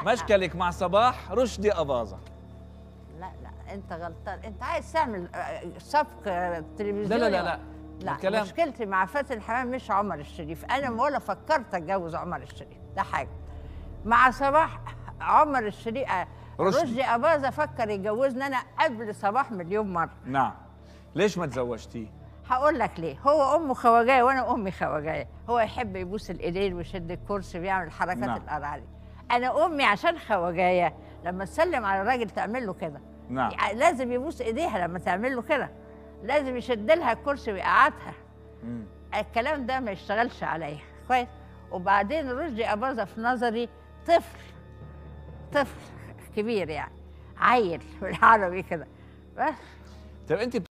مشكلك مع صباح رشدي اباظه لا لا انت غلطان انت عايز تعمل آه، سبق آه، لا تلفزيوني لا لا لا لا الكلام مشكلتي مع فاتن حمام مش عمر الشريف انا ولا فكرت اتجوز عمر الشريف ده حاجه مع صباح عمر الشريف آه، رشدي. رشدي اباظه فكر يجوزني انا قبل صباح مليون مره نعم ليش ما تزوجتيه هقول لك ليه هو امه خواجايه وانا امي خواجايه هو يحب يبوس الايدين ويشد الكرسي ويعمل حركات نعم. القرع دي انا امي عشان خواجايه لما تسلم على الراجل تعمل له كده نعم يعني لازم يبوس ايديها لما تعمل له كده لازم يشد لها الكرسي ويقعدها مم. الكلام ده ما يشتغلش عليا كويس وبعدين رشدي اباظه في نظري طفل طفل كبير يعني عيل بالعربي كده بس طيب انت